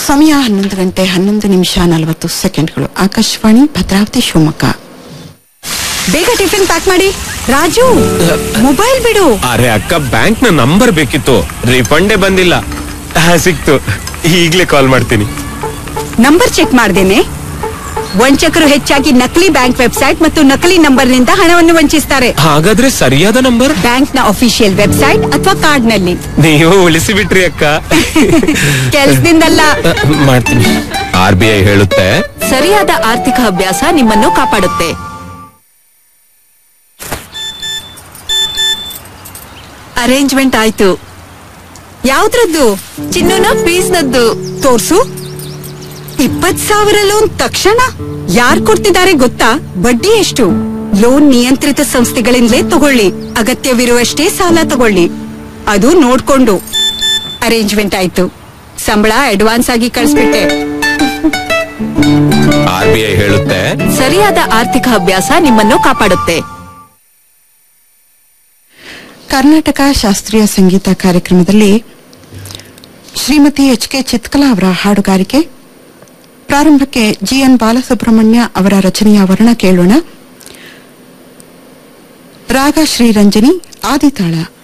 ಸಮಯ ಹನ್ನೊಂದು ಗಂಟೆ ಹನ್ನೊಂದು ನಿಮಿಷ ನಲವತ್ತು ಸೆಕೆಂಡ್ಗಳು ಆಕಾಶವಾಣಿ ಭದ್ರಾವತಿ ಶಿವಮೊಗ್ಗ ಬೇಗ ಟಿಫಿನ್ ಪ್ಯಾಕ್ ಮಾಡಿ ರಾಜು ಮೊಬೈಲ್ ಬಿಡು ಅರೆ ಅಕ್ಕ ಬ್ಯಾಂಕ್ ನ ನಂಬರ್ ಬೇಕಿತ್ತು ರಿಫಂಡೇ ಬಂದಿಲ್ಲ ಹಾ, ಸಿಕ್ತು ಈಗ್ಲೇ ಕಾಲ್ ಮಾಡ್ತೀನಿ ನಂಬರ್ ಚೆಕ್ ಮಾಡ್ದೇನೆ ವಂಚಕರು ಹೆಚ್ಚಾಗಿ ನಕಲಿ ಬ್ಯಾಂಕ್ ವೆಬ್ಸೈಟ್ ಮತ್ತು ನಕಲಿ ನಂಬರ್ನಿಂದ ಹಣವನ್ನು ವಂಚಿಸ್ತಾರೆ ಹಾಗಾದ್ರೆ ಸರಿಯಾದ ನಂಬರ್ ಬ್ಯಾಂಕ್ ನ ಅಫಿಷಿಯಲ್ ವೆಬ್ಸೈಟ್ ಅಥವಾ ಕಾರ್ಡ್ ನಲ್ಲಿ ನೀವು ಉಳಿಸಿ ಬಿಟ್ರಿ ಅಕ್ಕ ಕೆಲ್ಸದಿಂದಲ್ಲ ಅ, ಮಾಡ್ತೀನಿ ಆರ್ ಬಿ ಐ ಹೇಳುತ್ತೆ ಸರಿಯಾದ ಆರ್ಥಿಕ ಅಭ್ಯಾಸ ನಿಮ್ಮನ್ನು ಕಾಪಾಡುತ್ತೆ ಅರೇಂಜ್ಮೆಂಟ್ ಆಯ್ತು ಯಾವ್ದ್ರದ್ದು ಚಿನ್ನನ ಫೀಸ್ನದ್ದು ತೋರ್ಸು ಇಪ್ಪತ್ ಸಾವಿರ ಲೋನ್ ತಕ್ಷಣ ಯಾರ್ ಕೊಡ್ತಿದ್ದಾರೆ ಗೊತ್ತಾ ಬಡ್ಡಿ ಎಷ್ಟು ಲೋನ್ ನಿಯಂತ್ರಿತ ಸಂಸ್ಥೆಗಳಿಂದಲೇ ತಗೊಳ್ಳಿ ಅಗತ್ಯವಿರುವಷ್ಟೇ ಸಾಲ ತಗೊಳ್ಳಿ ಅದು ನೋಡ್ಕೊಂಡು ಅರೇಂಜ್ಮೆಂಟ್ ಆಯ್ತು ಸಂಬಳ ಅಡ್ವಾನ್ಸ್ ಆಗಿ ಕಳಿಸ್ಬಿಟ್ಟೆ ಆರ್ ಬಿ ಐ ಹೇಳುತ್ತೆ ಸರಿಯಾದ ಆರ್ಥಿಕ ಅಭ್ಯಾಸ ನಿಮ್ಮನ್ನು ಕಾಪಾಡುತ್ತೆ ಕರ್ನಾಟಕ ಶಾಸ್ತ್ರೀಯ ಸಂಗೀತ ಕಾರ್ಯಕ್ರಮದಲ್ಲಿ ಶ್ರೀಮತಿ ಎಚ್ ಕೆ ಚಿತ್ಕಲಾ ಅವರ ಹಾಡುಗಾರಿಕೆ ಪ್ರಾರಂಭಕ್ಕೆ ಜಿಎನ್ ಬಾಲಸುಬ್ರಹ್ಮಣ್ಯ ಅವರ ರಚನೆಯ ವರ್ಣ ಕೇಳೋಣ ರಾಗ ಶ್ರೀರಂಜನಿ ಆದಿತಾಳ